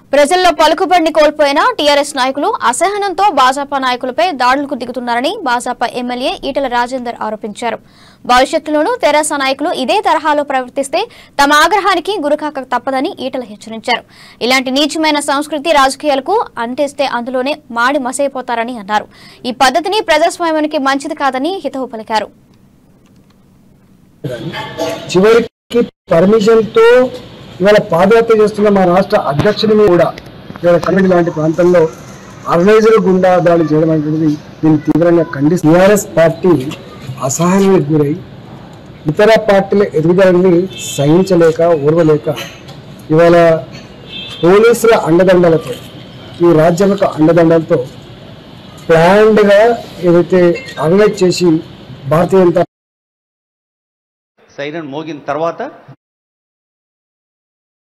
ప్రజల్లో పలుకుబడిని కోల్పోయిన టీఆర్ఎస్ నాయకులు అసహనంతో భాజపా నాయకులపై దాడులకు దిగుతున్నారని భాజపా ఎమ్మెల్యే ఈటల రాజేందర్ ఆరోపించారు భవిష్యత్తులోనూ తెరాస నాయకులు ఇదే తరహాలో ప్రవర్తిస్తే తమ ఆగ్రహానికి గురికాక తప్పదని ఈటల హెచ్చరించారు ఇలాంటి నీచమైన సంస్కృతి రాజకీయాలకు అంటిస్తే అందులోనే మాడి మసైపోతారని అన్నారు ఈ పద్ధతిని ప్రజాస్వామ్యానికి మంచిది కాదని హితవు పలికారు చివరికి పర్మిషన్ తో ఇవాళ పాదయాత్ర చేస్తున్న మా రాష్ట్ర అధ్యక్షుడిని కూడా ఇవాళ కమిటీ లాంటి ప్రాంతంలో ఆర్గనైజర్ గుండా దాడి చేయడం అనేటువంటిది దీన్ని తీవ్రంగా ఖండిస్తూ టీఆర్ఎస్ పార్టీ అసహనానికి గురై ఇతర పార్టీల ఎదుగుదలని సహించలేక ఓర్వలేక ఇవాళ పోలీసుల అండదండలతో ఈ రాజ్యం యొక్క అండదండలతో ప్లాన్డ్గా ఏదైతే ఆర్గనైజ్ చేసి భారతీయ జనతా సైరన్ మోగిన తర్వాత